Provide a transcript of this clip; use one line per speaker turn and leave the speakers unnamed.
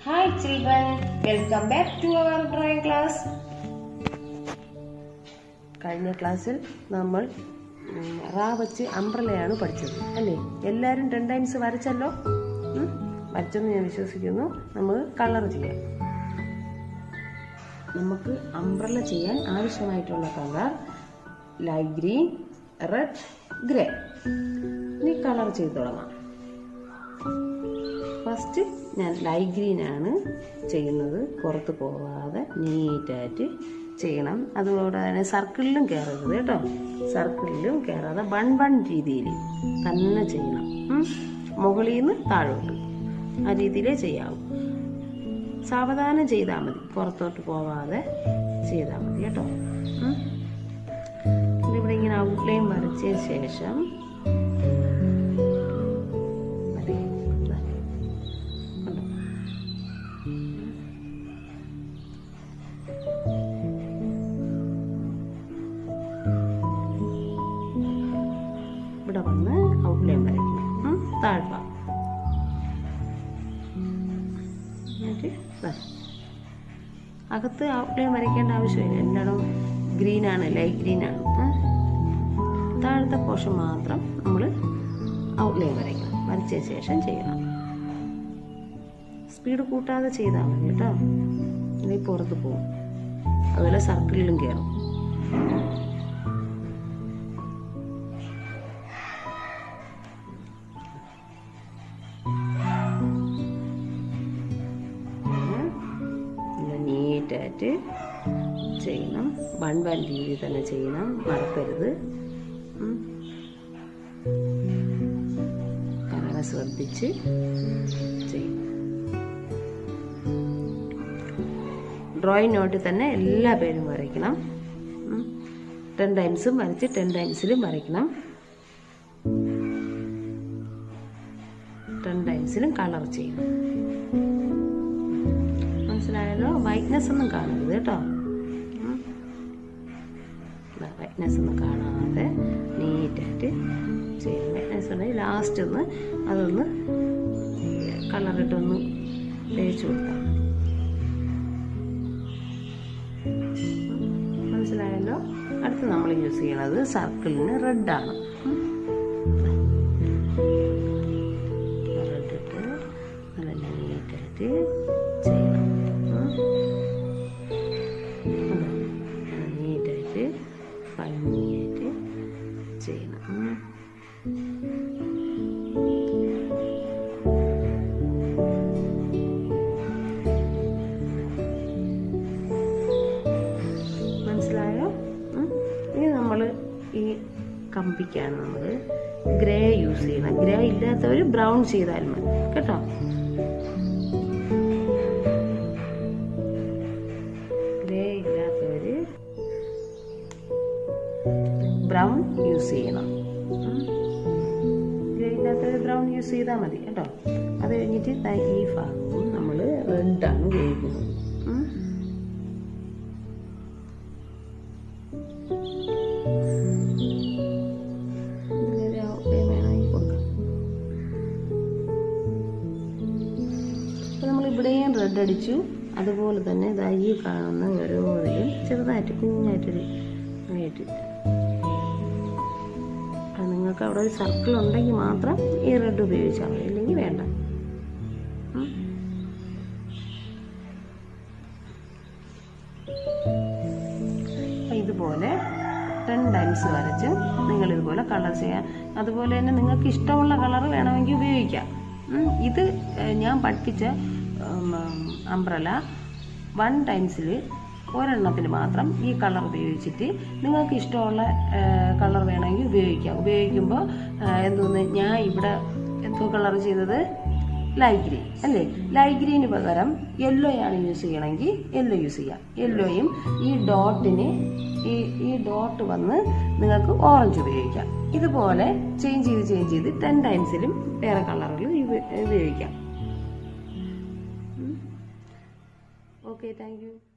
Hi children, welcome back to our drawing class. കഴിഞ്ഞ ക്ലാസ്സിൽ നമ്മൾ ഉം, റാ വെച്ച് അംബ്രലയാണ് പഠിച്ചത് അല്ലേ എല്ലാവരും ടെൻ ടൈംസ് വരച്ചല്ലോ ഉം? വരച്ചെന്ന് ഞാൻ വിശ്വസിക്കുന്നു നമുക്ക് കളർ ചെയ്യാം നമുക്ക് അംബ്രല ചെയ്യാൻ ആവശ്യമായിട്ടുള്ള colour light green red grey ഇനി കളർ ചെയ്ത് തുടങ്ങാം ഫസ്റ്റ് ഞാൻ ലൈറ്റ് ഗ്രീൻ ആണ് ചെയ്യുന്നത് പുറത്ത് പോവാതെ നീറ്റായിട്ട് ചെയ്യണം അതുപോലെ തന്നെ സർക്കിളിലും കയറരുത് കേട്ടോ സർക്കിളിലും കയറാതെ വൺ വൺ രീതിയിൽ തന്നെ ചെയ്യണം ഉം. മുകളിൽ നിന്ന് താഴോട്ട് ആ രീതിയിലേ ചെയ്യാവൂ സാവധാനം ചെയ്താൽ മതി പുറത്തോട്ട് പോവാതെ ചെയ്താൽ മതി കേട്ടോ ഉം. ഇവിടെ ഇങ്ങനെ ഔട്ട്ലൈൻ വരച്ചതിന് ശേഷം മതി. ദാ. കണ്ടോ? ഇവിടെ വന്ന് ഔട്ട്ലൈൻ വരയ്ക്കണം ഉം, താഴ്ഭാഗം എന്നിട്ട് ദാ. അകത്ത് ഔട്ട്ലൈൻ വരയ്ക്കേണ്ട ആവശ്യമില്ല എല്ലായിടും ഗ്രീനാണ് ലൈറ്റ് ഗ്രീനാണ് താഴത്തെ പോർഷൻ മാത്രം നമ്മൾ ഔട്ട്ലൈൻ വരയ്ക്കണം വരച്ചതിന് ശേഷം ചെയ്യണം സ്പീഡ് കൂട്ടാതെ ചെയ്താൽ മതി കേട്ടോ ഇനി പുറത്ത് പോകും അതുപോലെ സർക്കിളിലും കയറും നല്ല നീറ്റായിട്ട് ചെയ്യണം വൺ വൺ രീതിയിൽ തന്നെ ചെയ്യണം മറക്കരുത് ഉം. കളറ് ശ്രദ്ധിച്ച് ചെയ്യണം ഡ്രോയിങ് നോട്ടിൽ തന്നെ എല്ലാ പേരും വരയ്ക്കണം ടെൻ ടൈംസും വരച്ച് ടെൻ ടൈംസിലും വരയ്ക്കണം ടെൻ ടൈംസിലും കളർ ചെയ്യണം മനസ്സിലായല്ലോ വൈറ്റ്നെസ് ഒന്നും കാണരുത് കേട്ടോ വൈറ്റ്നെസ് ഒന്നും കാണാതെ നീറ്റായിട്ട് ചെയ്യണം വൈറ്റ്നെസ് ഉണ്ടെങ്കിൽ ലാസ്റ്റ് ഒന്ന് അതൊന്ന് കളറിട്ടൊന്ന് തേച്ച് കൊടുത്താൽ മതി മനസ്സിലായല്ലോ അടുത്ത് നമ്മൾ യൂസ് ചെയ്യണത് സർക്കിളിന് റെഡാണ് റെഡ് ഇട്ട് നല്ല നീറ്റായിട്ട് ചെയ്യണം ഉം. കണ്ടോ? നല്ല നീറ്റായിട്ട് ഭംഗിയായിട്ട് ചെയ്യണം ഉം. മനസ്സിലായോ ഉം. ഇനി നമ്മൾ ഈ കമ്പിക്കാണ് നമ്മൾ ഗ്രേ യൂസ് ചെയ്യണം ഗ്രേ ഇല്ലാത്തവർ ബ്രൗൺ ചെയ്താൽ മതി കേട്ടോ ഗ്രേ ഇല്ലാത്തവർ ബ്രൗൺ യൂസ് ചെയ്യണം ഉം. ഗ്രേ ഇല്ലാത്തവർ ബ്രൗൺ യൂസ് ചെയ്താൽ മതി കേട്ടോ അത് കഴിഞ്ഞിട്ട് ദാ ഈ ഭാഗവും നമ്മൾ റെഡാണ് ഉപയോഗിക്കുന്നത് ഉം. ഇതിലൊരു ഔട്ട്ലൈൻ വേണമെങ്കിൽ കൊടുക്കാം അപ്പോൾ നമ്മൾ ഇവിടെയും റെഡ് അടിച്ചു അതുപോലെ തന്നെ ഇതാ ഈ കാണുന്ന ഓരോന്നിലും ചെറുതായിട്ട് കുഞ്ഞായിട്ടൊരു ആയിട്ട് അത് നിങ്ങൾക്ക് അവിടെ ഒരു സർക്കിൾ ഉണ്ടെങ്കിൽ മാത്രം ഈ റെഡ് ഉപയോഗിച്ചാൽ മതി ഇല്ലെങ്കിൽ വേണ്ട ഉം. അപ്പോൾ ഇതുപോലെ ടെൻ ടൈംസ് വരച്ച് നിങ്ങൾ ഇതുപോലെ കളർ ചെയ്യാം അതുപോലെ തന്നെ നിങ്ങൾക്ക് ഇഷ്ടമുള്ള കളർ വേണമെങ്കിൽ ഉപയോഗിക്കാം ഉം, ഇത് ഏഹ്, ഞാൻ പഠിപ്പിച്ച അംബ്രല വൺ ടൈംസിൽ ഒരെണ്ണത്തിന് മാത്രം ഈ കളർ ഉപയോഗിച്ചിട്ട് നിങ്ങൾക്ക് ഇഷ്ടമുള്ള കളർ വേണമെങ്കിൽ ഉപയോഗിക്കാം ഉപയോഗിക്കുമ്പോൾ എന്തോന്ന് ഞാൻ ഇവിടെ എന്തോ കളർ ചെയ്തത് ലൈറ്റ് ഗ്രീൻ അല്ലേ ലൈറ്റ് ഗ്രീന് പകരം യെല്ലോ ആണ് യൂസ് ചെയ്യണമെങ്കിൽ യെല്ലോ യൂസ് ചെയ്യാം യെല്ലോയും ഈ ഡോട്ടിന് ഈ ഈ ഡോട്ട് വന്ന് നിങ്ങൾക്ക് ഓറഞ്ച് ഉപയോഗിക്കാം ഇതുപോലെ ചേഞ്ച് ചെയ്ത് ചേഞ്ച് ചെയ്ത് ടെൻ ടൈംസിലും വേറെ കളറുകൾ ഉപയോഗിക്കാം ഓക്കെ താങ്ക് യു